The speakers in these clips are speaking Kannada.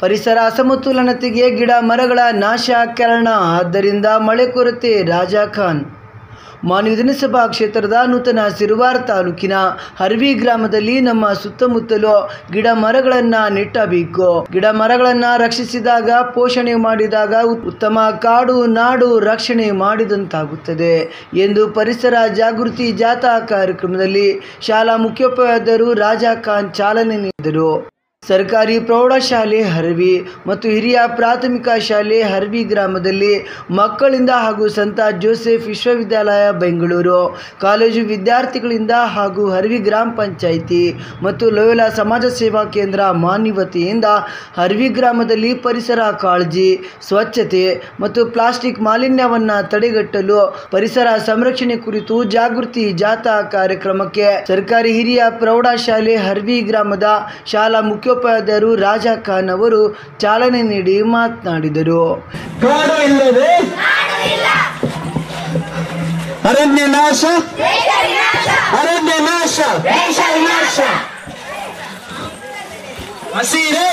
ಪರಿಸರ ಅಸಮತೋಲನತೆಗೆ ಗಿಡ ಮರಗಳ ನಾಶ ಕಾರಣ ಆದ್ದರಿಂದ ಮಳೆ ಕೊರತೆ ರಾಜಾ ಖಾನ್ ಮಾನ್ಯ ವಿಧಾನಸಭಾ ಕ್ಷೇತ್ರದ ನೂತನ ಸಿರುವಾರ ತಾಲೂಕಿನ ಹರ್ವಿ ಗ್ರಾಮದಲ್ಲಿ ನಮ್ಮ ಸುತ್ತಮುತ್ತಲು ಗಿಡ ಮರಗಳನ್ನು ನೆಟ್ಟಬೇಕು ಗಿಡ ಮರಗಳನ್ನು ರಕ್ಷಿಸಿದಾಗ ಪೋಷಣೆ ಮಾಡಿದಾಗ ಉತ್ತಮ ಕಾಡು ನಾಡು ರಕ್ಷಣೆ ಮಾಡಿದಂತಾಗುತ್ತದೆ ಎಂದು ಪರಿಸರ ಜಾಗೃತಿ ಜಾಥಾ ಕಾರ್ಯಕ್ರಮದಲ್ಲಿ ಶಾಲಾ ಮುಖ್ಯೋಪಾಧ್ಯಾಯರು ರಾಜಾ ಖಾನ್ ಚಾಲನೆ ನೀಡಿದರು ಸರ್ಕಾರಿ ಪ್ರೌಢಶಾಲೆ ಹರವಿ ಮತ್ತು ಹಿರಿಯ ಪ್ರಾಥಮಿಕ ಶಾಲೆ ಹರವಿ ಗ್ರಾಮದಲ್ಲಿ ಮಕ್ಕಳಿಂದ ಹಾಗೂ ಸಂತ ಜೋಸೆಫ್ ವಿಶ್ವವಿದ್ಯಾಲಯ ಬೆಂಗಳೂರು ಕಾಲೇಜು ವಿದ್ಯಾರ್ಥಿಗಳಿಂದ ಹಾಗೂ ಹರವಿ ಗ್ರಾಮ ಪಂಚಾಯಿತಿ ಮತ್ತು ಲೋಯಲ ಸಮಾಜ ಸೇವಾ ಕೇಂದ್ರ ಮಾನ್ಯವತಿಯಿಂದ ಹರವಿ ಗ್ರಾಮದಲ್ಲಿ ಪರಿಸರ ಕಾಳಜಿ ಸ್ವಚ್ಛತೆ ಮತ್ತು ಪ್ಲಾಸ್ಟಿಕ್ ಮಾಲಿನ್ಯವನ್ನು ತಡೆಗಟ್ಟಲು ಪರಿಸರ ಸಂರಕ್ಷಣೆ ಕುರಿತು ಜಾಗೃತಿ ಜಾಥಾ ಕಾರ್ಯಕ್ರಮಕ್ಕೆ ಸರ್ಕಾರಿ ಹಿರಿಯ ಪ್ರೌಢಶಾಲೆ ಹರ್ವಿ ಗ್ರಾಮದ ಶಾಲಾ ಮುಖ್ಯೋಪಾಧ್ಯಾಯರು ರಾಜಾ ಖಾನ್ ಅವರು ಚಾಲನೆ ನೀಡಿ ಮಾತನಾಡಿದರು ಕಾಡು ಇಲ್ಲದೆ ಅರಣ್ಯ ನಾಶ ಅರಣ್ಯ ನಾಶ ಹಸಿರೆ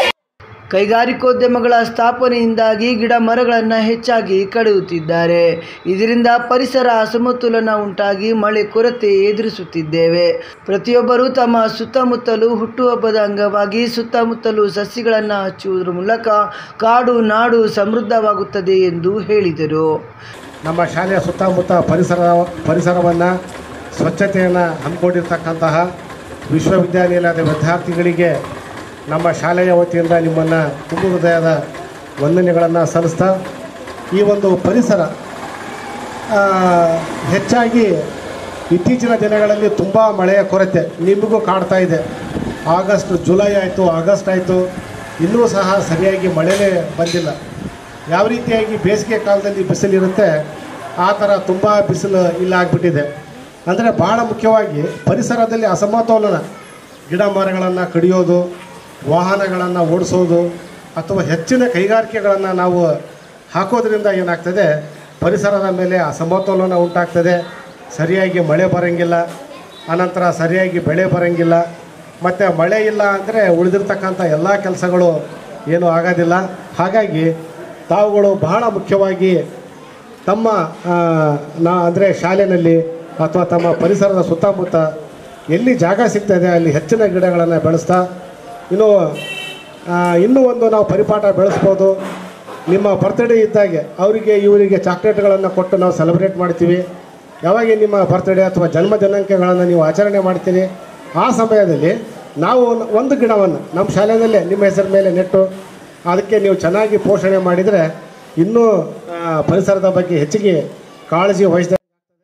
ಕೈಗಾರಿಕೋದ್ಯಮಗಳ ಸ್ಥಾಪನೆಯಿಂದಾಗಿ ಗಿಡ ಮರಗಳನ್ನು ಹೆಚ್ಚಾಗಿ ಕಡಿಯುತ್ತಿದ್ದಾರೆ ಇದರಿಂದ ಪರಿಸರ ಅಸಮತೋಲನ ಉಂಟಾಗಿ ಮಳೆ ಕೊರತೆ ಎದುರಿಸುತ್ತಿದ್ದೇವೆ ಪ್ರತಿಯೊಬ್ಬರು ತಮ್ಮ ಸುತ್ತಮುತ್ತಲು ಹುಟ್ಟುಹಬ್ಬದ ಅಂಗವಾಗಿ ಸುತ್ತಮುತ್ತಲು ಸಸಿಗಳನ್ನು ಹಚ್ಚುವುದರ ಮೂಲಕ ಕಾಡು ನಾಡು ಸಮೃದ್ಧವಾಗುತ್ತದೆ ಎಂದು ಹೇಳಿದರು ನಮ್ಮ ಶಾಲೆಯ ಸುತ್ತಮುತ್ತ ಪರಿಸರ ಪರಿಸರವನ್ನು ಸ್ವಚ್ಛತೆಯನ್ನು ಹಮ್ಮಿಕೊಂಡಿರ್ತಕ್ಕಂತಹ ವಿಶ್ವವಿದ್ಯಾನಿಲಯದ ವಿದ್ಯಾರ್ಥಿಗಳಿಗೆ ನಮ್ಮ ಶಾಲೆಯ ವತಿಯಿಂದ ನಿಮ್ಮನ್ನು ತುಂಬ ಹೃದಯದ ವಂದನೆಗಳನ್ನು ಸಲ್ಲಿಸ್ತಾ ಈ ಒಂದು ಪರಿಸರ ಆ, ಹೆಚ್ಚಾಗಿ ಇತ್ತೀಚಿನ ದಿನಗಳಲ್ಲಿ ತುಂಬ ಮಳೆಯ ಕೊರತೆ ನಿಮಗೂ ಕಾಡ್ತಾ ಇದೆ ಆಗಸ್ಟ್ ಜುಲೈ ಆಯಿತು ಆಗಸ್ಟ್ ಆಯಿತು ಇನ್ನೂ ಸಹ ಸರಿಯಾಗಿ ಮಳೆನೇ ಬಂದಿಲ್ಲ ಯಾವ ರೀತಿಯಾಗಿ ಬೇಸಿಗೆ ಕಾಲದಲ್ಲಿ ಬಿಸಿಲಿರುತ್ತೆ ಆ ಥರ ತುಂಬ ಬಿಸಿಲು ಇಲ್ಲ ಆಗಿಬಿಟ್ಟಿದೆ ಅಂದರೆ ಭಾಳ ಮುಖ್ಯವಾಗಿ ಪರಿಸರದಲ್ಲಿ ಅಸಮತೋಲನ ಗಿಡ ಮರಗಳನ್ನು ಕಡಿಯೋದು ವಾಹನಗಳನ್ನು ಓಡಿಸೋದು ಅಥವಾ ಹೆಚ್ಚಿನ ಕೈಗಾರಿಕೆಗಳನ್ನು ನಾವು ಹಾಕೋದ್ರಿಂದ ಏನಾಗ್ತದೆ ಪರಿಸರದ ಮೇಲೆ ಅಸಮತೋಲನ ಉಂಟಾಗ್ತದೆ ಸರಿಯಾಗಿ ಮಳೆ ಬರೋಂಗಿಲ್ಲ ಅನಂತರ ಸರಿಯಾಗಿ ಬೆಳೆ ಬರೋಂಗಿಲ್ಲ ಮತ್ತು ಮಳೆ ಇಲ್ಲ ಅಂದರೆ ಉಳಿದಿರ್ತಕ್ಕಂಥ ಎಲ್ಲ ಕೆಲಸಗಳು ಏನೂ ಆಗೋದಿಲ್ಲ ಹಾಗಾಗಿ ತಾವುಗಳು ಬಹಳ ಮುಖ್ಯವಾಗಿ ತಮ್ಮ ಆ, ನಾ ಅಂದರೆ ಶಾಲೆಯಲ್ಲಿ ಅಥವಾ ತಮ್ಮ ಪರಿಸರದ ಸುತ್ತಮುತ್ತ ಎಲ್ಲಿ ಜಾಗ ಸಿಗ್ತದೆ ಅಲ್ಲಿ ಹೆಚ್ಚಿನ ಗಿಡಗಳನ್ನು ಬೆಳೆಸ್ತಾ ಇನ್ನು ಆ, ಇನ್ನೂ ಒಂದು ನಾವು ಪರಿಪಾಠ ಬೆಳೆಸ್ಬೋದು ನಿಮ್ಮ ಬರ್ತ್ಡೇ ಇದ್ದಾಗೆ ಅವರಿಗೆ ಇವರಿಗೆ ಚಾಕ್ಲೇಟ್ಗಳನ್ನು ಕೊಟ್ಟು ನಾವು ಸೆಲೆಬ್ರೇಟ್ ಮಾಡ್ತೀವಿ ಯಾವಾಗ ನಿಮ್ಮ ಬರ್ತ್ಡೇ ಅಥವಾ ಜನ್ಮ ದಿನಾಂಕಗಳನ್ನು ನೀವು ಆಚರಣೆ ಮಾಡ್ತೀರಿ ಆ ಸಮಯದಲ್ಲಿ ನಾವು ಒಂದು ಗಿಡವನ್ನು ನಮ್ಮ ಶಾಲೆಯಲ್ಲೇ ನಿಮ್ಮ ಹೆಸರ ಮೇಲೆ ನೆಟ್ಟು ಅದಕ್ಕೆ ನೀವು ಚೆನ್ನಾಗಿ ಪೋಷಣೆ ಮಾಡಿದರೆ ಇನ್ನೂ ಆ, ಪರಿಸರದ ಬಗ್ಗೆ ಹೆಚ್ಚಿಗೆ ಕಾಳಜಿ ವಹಿಸಿದ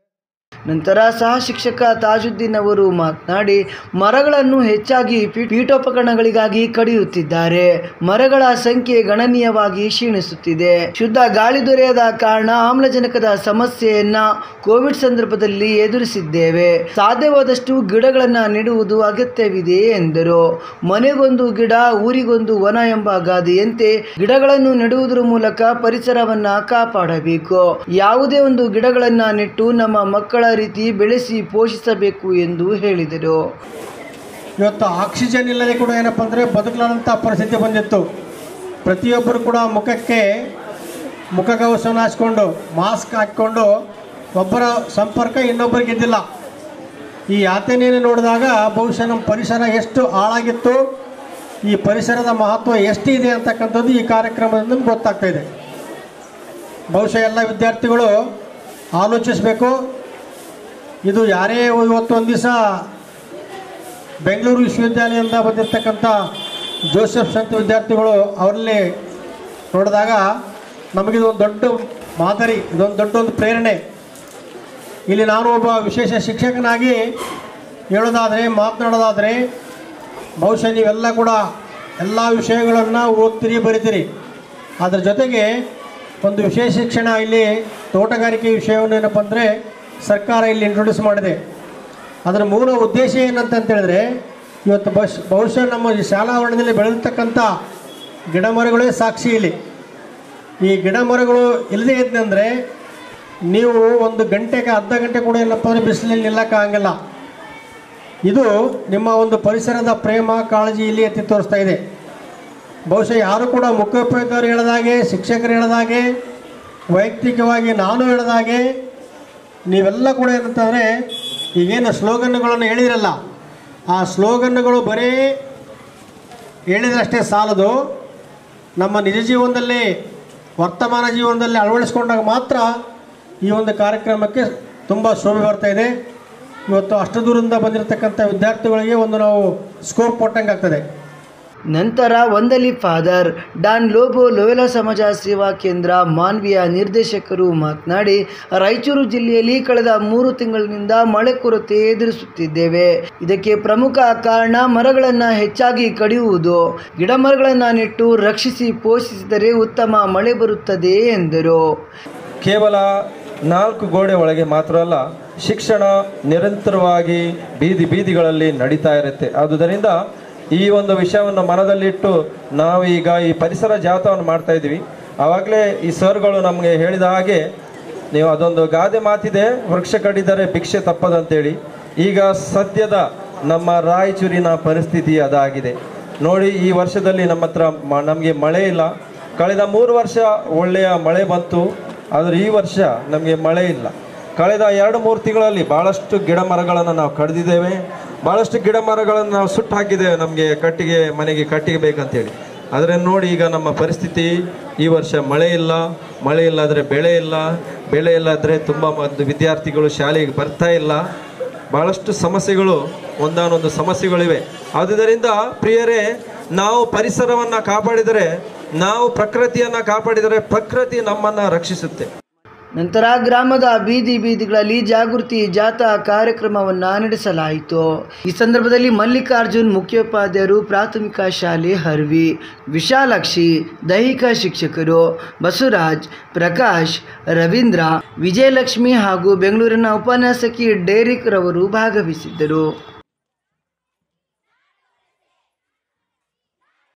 ನಂತರ ಸಹ ಶಿಕ್ಷಕ ತಾಜುದ್ದೀನ್ ಅವರು ಮಾತನಾಡಿ ಮರಗಳನ್ನು ಹೆಚ್ಚಾಗಿ ಪೀ- ಪೀಠೋಪಕರಣಗಳಿಗಾಗಿ ಕಡಿಯುತ್ತಿದ್ದಾರೆ ಮರಗಳ ಸಂಖ್ಯೆ ಗಣನೀಯವಾಗಿ ಕ್ಷೀಣಿಸುತ್ತಿದೆ ಶುದ್ಧ ಗಾಳಿ ದೊರೆಯದ ಕಾರಣ ಆಮ್ಲಜನಕದ ಸಮಸ್ಯೆಯನ್ನ ಕೋವಿಡ್ ಸಂದರ್ಭದಲ್ಲಿ ಎದುರಿಸಿದ್ದೇವೆ ಸಾಧ್ಯವಾದಷ್ಟು ಗಿಡಗಳನ್ನು ನೆಡುವುದು ಅಗತ್ಯವಿದೆ ಎಂದರು ಮನೆಗೊಂದು ಗಿಡ ಊರಿಗೊಂದು ವನ ಎಂಬ ಗಾದೆಯಂತೆ ಗಿಡಗಳನ್ನು ನೆಡುವುದರ ಮೂಲಕ ಪರಿಸರವನ್ನ ಕಾಪಾಡಬೇಕು ಯಾವುದೇ ಒಂದು ಗಿಡಗಳನ್ನ ನೆಟ್ಟು ನಮ್ಮ ಮಕ್ಕಳ ರೀತಿ ಬೆಳೆಸಿ ಪೋಷಿಸಬೇಕು ಎಂದು ಹೇಳಿದರು ಇವತ್ತು ಆಕ್ಸಿಜನ್ ಇಲ್ಲದೆ ಕೂಡ ಏನಪ್ಪ ಅಂದರೆ ಬದುಕಲಾರಂಥ ಪರಿಸ್ಥಿತಿ ಬಂದಿತ್ತು ಪ್ರತಿಯೊಬ್ಬರು ಕೂಡ ಮುಖಕ್ಕೆ ಮುಖಗವಸವನ್ನು ಹಾಸ್ಕೊಂಡು ಮಾಸ್ಕ್ ಹಾಕ್ಕೊಂಡು ಒಬ್ಬರ ಸಂಪರ್ಕ ಇನ್ನೊಬ್ಬರಿಗೆ ಇದ್ದಿಲ್ಲ ಈ ಯಾತನೆಯನ್ನು ನೋಡಿದಾಗ ಬಹುಶಃ ನಮ್ಮ ಪರಿಸರ ಎಷ್ಟು ಹಾಳಾಗಿತ್ತು ಈ ಪರಿಸರದ ಮಹತ್ವ ಎಷ್ಟಿದೆ ಅಂತಕ್ಕಂಥದ್ದು ಈ ಕಾರ್ಯಕ್ರಮದಿಂದ ನಮ್ಗೆ ಗೊತ್ತಾಗ್ತಾ ಇದೆ ಬಹುಶಃ ಎಲ್ಲ ವಿದ್ಯಾರ್ಥಿಗಳು ಆಲೋಚಿಸಬೇಕು ಇದು ಯಾರೇ ಇವತ್ತು ಒಂದು ದಿವಸ ಬೆಂಗಳೂರು ವಿಶ್ವವಿದ್ಯಾಲಯದಿಂದ ಬಂದಿರತಕ್ಕಂಥ ಜೋಸೆಫ್ ಸಂತ ವಿದ್ಯಾರ್ಥಿಗಳು ಅವರಲ್ಲಿ ನೋಡಿದಾಗ ನಮಗಿದು ಒಂದು ದೊಡ್ಡ ಮಾದರಿ ಇದೊಂದು ದೊಡ್ಡ ಒಂದು ಪ್ರೇರಣೆ ಇಲ್ಲಿ ನಾನು ಒಬ್ಬ ವಿಶೇಷ ಶಿಕ್ಷಕನಾಗಿ ಹೇಳೋದಾದರೆ ಮಾತನಾಡೋದಾದರೆ ಬಹುಶಃ ನೀವೆಲ್ಲ ಕೂಡ ಎಲ್ಲ ವಿಷಯಗಳನ್ನು ಓದ್ತೀರಿ ಬರಿತೀರಿ ಅದ್ರ ಜೊತೆಗೆ ಒಂದು ವಿಶೇಷ ಶಿಕ್ಷಣ ಇಲ್ಲಿ ತೋಟಗಾರಿಕೆ ವಿಷಯವನ್ನು ಏನಪ್ಪ ಅಂದರೆ ಸರ್ಕಾರ ಇಲ್ಲಿ ಇಂಟ್ರೊಡ್ಯೂಸ್ ಮಾಡಿದೆ ಅದರ ಮೂಲ ಉದ್ದೇಶ ಏನಂತ ಅಂತ ಹೇಳಿದ್ರೆ ಇವತ್ತು ಬಸ್ ಬಹುಶಃ ನಮ್ಮ ಈ ಶಾಲಾ ಆವರಣದಲ್ಲಿ ಬೆಳೆದಿರ್ತಕ್ಕಂಥ ಗಿಡ ಮರಗಳೇ ಸಾಕ್ಷಿ ಇಲ್ಲಿ ಈ ಗಿಡ ಮರಗಳು ಇಲ್ಲದೇ ಇದ್ದಂದರೆ ನೀವು ಒಂದು ಗಂಟೆಗೆ ಅರ್ಧ ಗಂಟೆ ಕೂಡ ಏನಪ್ಪ ಅಂದರೆ ಬಿಸಿಲಲ್ಲಿ ನಿಲ್ಲಕ್ಕಾಗಂಗಿಲ್ಲ ಇದು ನಿಮ್ಮ ಒಂದು ಪರಿಸರದ ಪ್ರೇಮ ಕಾಳಜಿ ಇಲ್ಲಿ ಎತ್ತಿ ತೋರಿಸ್ತಾ ಇದೆ ಬಹುಶಃ ಯಾರು ಕೂಡ ಮುಖ್ಯೋಪಾಧ್ಯಾಯರು ಹೇಳಿದಾಗೆ ಶಿಕ್ಷಕರು ಹೇಳಿದಾಗೆ ವೈಯಕ್ತಿಕವಾಗಿ ನಾನು ಹೇಳಿದಾಗೆ ನೀವೆಲ್ಲ ಕೂಡ ಏನಂತಂದರೆ ಈಗೇನು ಸ್ಲೋಗನ್ಗಳನ್ನು ಹೇಳಿರಲ್ಲ ಆ ಸ್ಲೋಗನ್ಗಳು ಬರೀ ಹೇಳಿದ್ರಷ್ಟೇ ಸಾಲದು ನಮ್ಮ ನಿಜ ಜೀವನದಲ್ಲಿ ವರ್ತಮಾನ ಜೀವನದಲ್ಲಿ ಅಳವಡಿಸ್ಕೊಂಡಾಗ ಮಾತ್ರ ಈ ಒಂದು ಕಾರ್ಯಕ್ರಮಕ್ಕೆ ತುಂಬ ಶೋಭೆ ಬರ್ತಾ ಇದೆ ಇವತ್ತು ಅಷ್ಟು ದೂರದಿಂದ ಬಂದಿರತಕ್ಕಂಥ ವಿದ್ಯಾರ್ಥಿಗಳಿಗೆ ಒಂದು ನಾವು ಸ್ಕೋಪ್ ಕೊಟ್ಟಂಗೆ ಆಗ್ತದೆ ನಂತರ ಒಂದಲಿ ಫಾದರ್ ಡಾನ್ ಲೋಬೋ ಲೋಯಲ ಸಮಾಜ ಸೇವಾ ಕೇಂದ್ರ ಮಾನ್ವಿಯ ನಿರ್ದೇಶಕರು ಮಾತನಾಡಿ ರಾಯಚೂರು ಜಿಲ್ಲೆಯಲ್ಲಿ ಕಳೆದ ಮೂರು ತಿಂಗಳಿನಿಂದ ಮಳೆ ಕೊರತೆ ಎದುರಿಸುತ್ತಿದ್ದೇವೆ ಇದಕ್ಕೆ ಪ್ರಮುಖ ಕಾರಣ ಮರಗಳನ್ನು ಹೆಚ್ಚಾಗಿ ಕಡಿಯುವುದು ಗಿಡ ಮರಗಳನ್ನು ನೆಟ್ಟು ರಕ್ಷಿಸಿ ಪೋಷಿಸಿದರೆ ಉತ್ತಮ ಮಳೆ ಬರುತ್ತದೆ ಎಂದರು ಕೇವಲ ನಾಲ್ಕು ಗೋಡೆ ಒಳಗೆ ಮಾತ್ರ ಅಲ್ಲ ಶಿಕ್ಷಣ ನಿರಂತರವಾಗಿ ಬೀದಿ ಬೀದಿಗಳಲ್ಲಿ ನಡೀತಾ ಇರುತ್ತೆ ಆದುದರಿಂದ ಈ ಒಂದು ವಿಷಯವನ್ನು ಮನದಲ್ಲಿಟ್ಟು ನಾವು ಈಗ ಈ ಪರಿಸರ ಜಾಥವನ್ನು ಮಾಡ್ತಾ ಇದ್ವಿ ಆವಾಗಲೇ ಈ ಸರ್ಗಳು ನಮಗೆ ಹೇಳಿದ ಹಾಗೆ ನೀವು ಅದೊಂದು ಗಾದೆ ಮಾತಿದೆ ವೃಕ್ಷ ಕಡಿದರೆ ಭಿಕ್ಷೆ ತಪ್ಪದಂತೇಳಿ ಈಗ ಸದ್ಯದ ನಮ್ಮ ರಾಯಚೂರಿನ ಪರಿಸ್ಥಿತಿ ಅದಾಗಿದೆ ನೋಡಿ ಈ ವರ್ಷದಲ್ಲಿ ನಮ್ಮ ಹತ್ರ ಮ ನಮಗೆ ಮಳೆ ಇಲ್ಲ ಕಳೆದ ಮೂರು ವರ್ಷ ಒಳ್ಳೆಯ ಮಳೆ ಬಂತು ಆದರೆ ಈ ವರ್ಷ ನಮಗೆ ಮಳೆ ಇಲ್ಲ ಕಳೆದ ಎರಡು ಮೂರು ತಿಂಗಳಲ್ಲಿ ಭಾಳಷ್ಟು ಗಿಡ ಮರಗಳನ್ನು ನಾವು ಕಡಿದಿದ್ದೇವೆ ಭಾಳಷ್ಟು ಗಿಡ ಮರಗಳನ್ನು ನಾವು ಸುಟ್ಟು ಹಾಕಿದ್ದೇವೆ ನಮಗೆ ಕಟ್ಟಿಗೆ ಮನೆಗೆ ಕಟ್ಟಿಗೆ ಬೇಕಂತೇಳಿ ಆದರೆ ನೋಡಿ ಈಗ ನಮ್ಮ ಪರಿಸ್ಥಿತಿ ಈ ವರ್ಷ ಮಳೆ ಇಲ್ಲ ಮಳೆ ಇಲ್ಲಾದರೆ ಬೆಳೆ ಇಲ್ಲ ಬೆಳೆ ಇಲ್ಲಾದರೆ ತುಂಬ ಒಂದು ವಿದ್ಯಾರ್ಥಿಗಳು ಶಾಲೆಗೆ ಬರ್ತಾ ಇಲ್ಲ ಭಾಳಷ್ಟು ಸಮಸ್ಯೆಗಳು ಒಂದಾನೊಂದು ಸಮಸ್ಯೆಗಳಿವೆ ಆದುದರಿಂದ ಪ್ರಿಯರೇ ನಾವು ಪರಿಸರವನ್ನು ಕಾಪಾಡಿದರೆ ನಾವು ಪ್ರಕೃತಿಯನ್ನು ಕಾಪಾಡಿದರೆ ಪ್ರಕೃತಿ ನಮ್ಮನ್ನು ರಕ್ಷಿಸುತ್ತೆ ನಂತರ ಗ್ರಾಮದ ಬೀದಿ ಬೀದಿಗಳಲ್ಲಿ ಜಾಗೃತಿ ಜಾಥಾ ಕಾರ್ಯಕ್ರಮವನ್ನು ನಡೆಸಲಾಯಿತು ಈ ಸಂದರ್ಭದಲ್ಲಿ ಮಲ್ಲಿಕಾರ್ಜುನ್ ಮುಖ್ಯೋಪಾಧ್ಯಾಯರು ಪ್ರಾಥಮಿಕ ಶಾಲೆ ಹರ್ವಿ ವಿಶಾಲಾಕ್ಷಿ ದೈಹಿಕ ಶಿಕ್ಷಕರು ಬಸವರಾಜ್ ಪ್ರಕಾಶ್ ರವೀಂದ್ರ ವಿಜಯಲಕ್ಷ್ಮಿ ಹಾಗೂ ಬೆಂಗಳೂರಿನ ಉಪನ್ಯಾಸಕಿ ಡೇರಿಕ್ ರವರು ಭಾಗವಹಿಸಿದ್ದರು